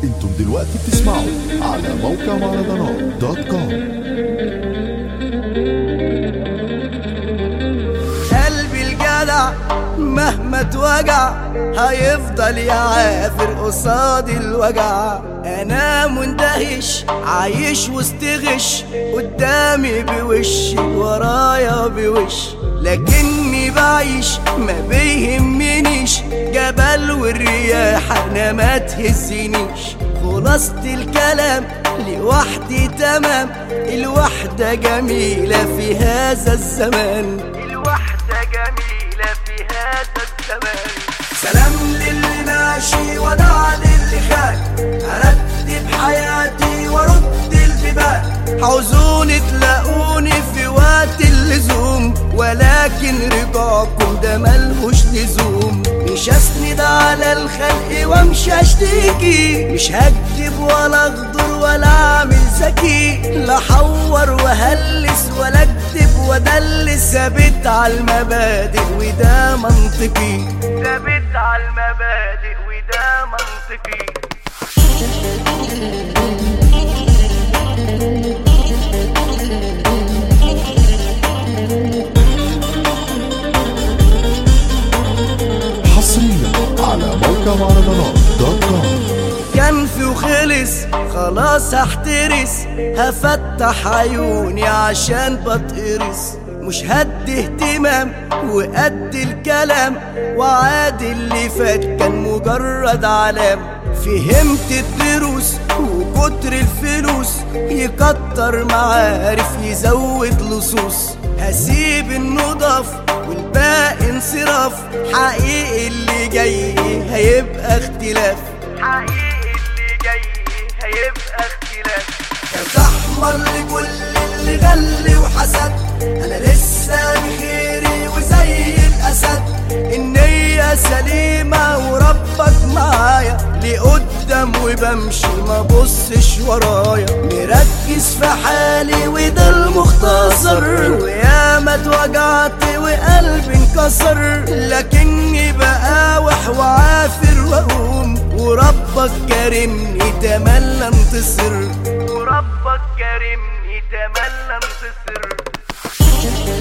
انتم دلوقتي بتسمعوا على موقع مهرجانات دوت كوم قلبي الجدع مهما اتوجع هيفضل يعافر قصاد الوجع انا مندهش عايش وسط غش قدامي بوش ورايا بوش لكني بعيش ما بيهمنيش جبل والرياح انا ما تهزنيش خلاصة الكلام لوحدي تمام الوحدة جميلة في هذا الزمان الوحدة جميلة في هذا الزمان سلام للي ماشي وداع للي خان ارتب حياتي وارد البيبان عاوزوني تلاقوني في وقت اللزوم ولكن رجوعكم ده ملهوش لزوم مش اسند على الخلق وامشي اشتكي مش هكذب ولا اغدر ولا اعمل ذكي لا حور وهلس ولا اكذب وادلس ثابت على المبادئ وده منطقي ثابت على المبادئ وده منطقي حصريا على موقع مهرجانات دوت كوم كان في وخلص خلاص هحترس هفتح عيوني عشان بتقرص مش هد اهتمام وقد الكلام وعاد اللي فات كان مجرد علام فهمت الدروس وكتر الفلوس يكتر معارف يزود لصوص هسيب النضف والباقي انصراف حقيقي اللي جاي هيبقى اختلاف حقيقي اللي جاي هيبقى اختلاف كان احمر لكل اللي غلي وحسد انا لسه بخيري وزي الاسد النية سليمة وربك معايا لقدام وبمشي ما بصش ورايا مركز في حالي وده المختصر وياما اتوجعت وقلبي انكسر لكني بقاوح وعافر واقوم وربك كرمني تملى انتصر وربك كرمني تملى انتصر